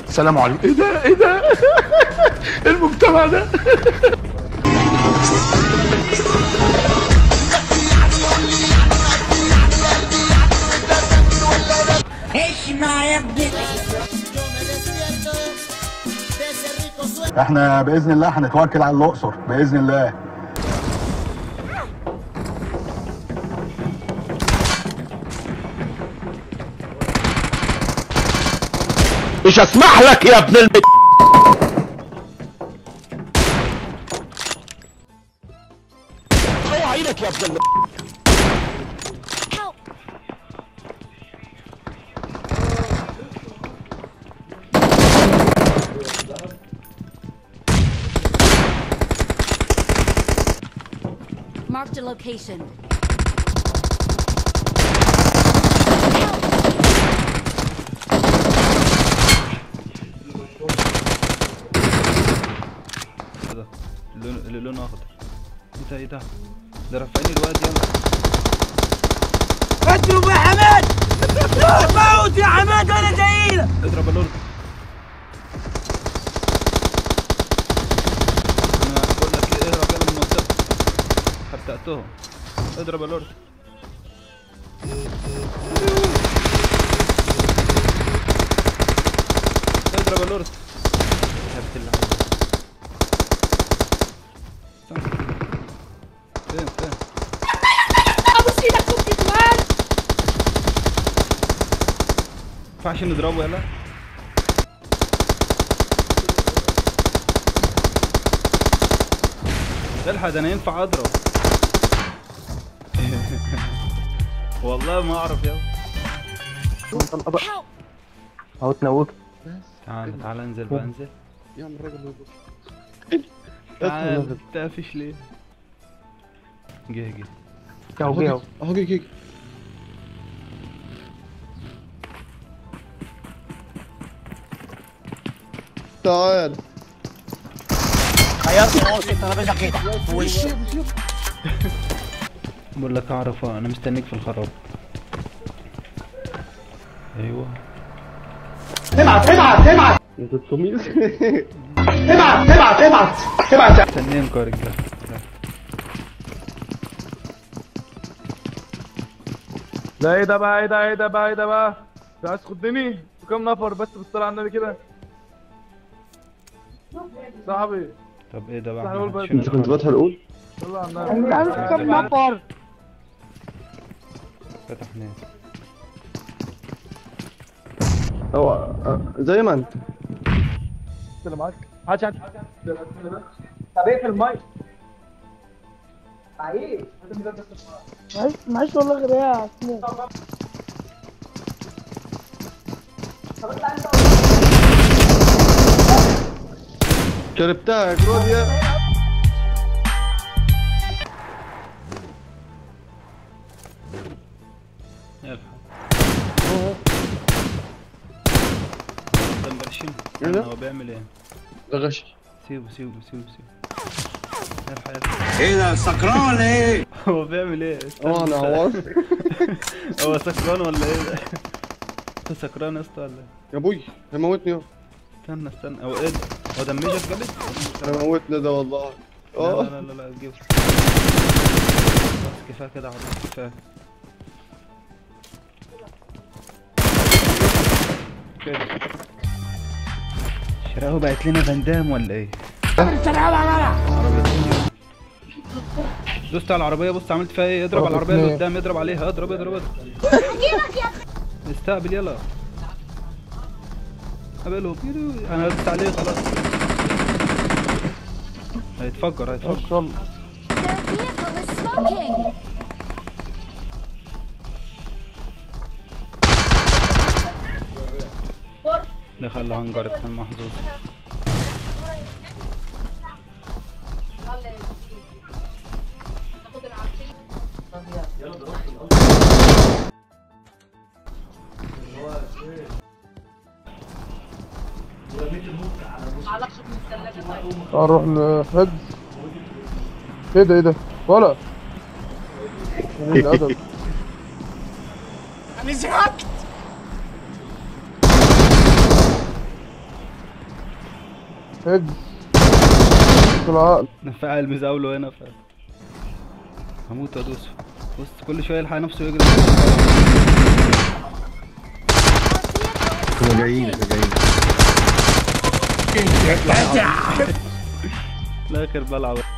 سلام عليكم ايه ده ايه ده المجتمع ده اسمع يا ابني احنا باذن الله هنتوكل على الاقصر باذن الله مش اسمح لك يا ابن الم... اوعى عينك يا ابن الم... Marked a location. ده اللون اللي لونه اخضر ايه ده ايه ده ده رافعين الواد يلا اضرب يا حماد موت يا حماد وانا جايلك اضرب الارض انا بقول لك ايه اهرب يلا من المنطقه حرقتهم اضرب الارض اضرب الارض حبت الله فين فين ينفعش نضربه يلا الحق ده انا ينفع اضرب والله ما اعرف يا اهو تنوك تعال تعال انزل بقى انزل يا عم الراجل تعال تقفش ليه جه جه اهو جه اهو اهو جي جي تعال بقول لك اعرف انا مستنيك في الخراب ايوه انت التمييز مستنيين يا رجاله لا ايه ده بقى ايه ده ايه ده بقى ايه ده بقى انت عايز تخدني كام نفر بس بالصلاة على النبي كده صاحبي طب ايه ده بقى تعال نقول بقى. شنو انت كنت فاتحه الاول صلى على النبي كام نفر فتح ناس هو اه، زي ما انت اللي معاك هات هات طب اقفل المايك معلش معلش والله غير ايه يا اسمه شربتها يا كروديا الحق ده مبرشم ايه ده؟ هو بيعمل ايه ده غش سيبه سيبه سيبه سيبه الحق الحق ايه ده سكران ولا ايه؟ هو بيعمل ايه استنى. اه انا عوضت هو سكران ولا ايه ده انت سكران يا اسطى ولا ايه يا ابوي هيموتني اهو استنى استنى هو ايه ده هو دمجك جامد هيموتني ده والله لا اه لا لا لا تجيبه خلاص كفايه كده عبد كفايه كده شراهو بقت لنا فاندام ولا ايه؟ دوست على العربية بص عملت فيها ايه اضرب على العربية اللي قدام اضرب عليها اضرب اضرب اضرب استقبل يلا قابله انا دوست عليه خلاص هيتفجر هيتفجر Their vehicle is smoking. دخل الهنجر كان محظوظ تعال نروح لحفظ ايه ده ايه ده ولا قليل الادب انا زهقت هج طلع فاعل مزاوله هنا ف هموت وادوس بص كل شويه يلحق نفسه يجري احنا جايين احنا جايين لا اخر بلعب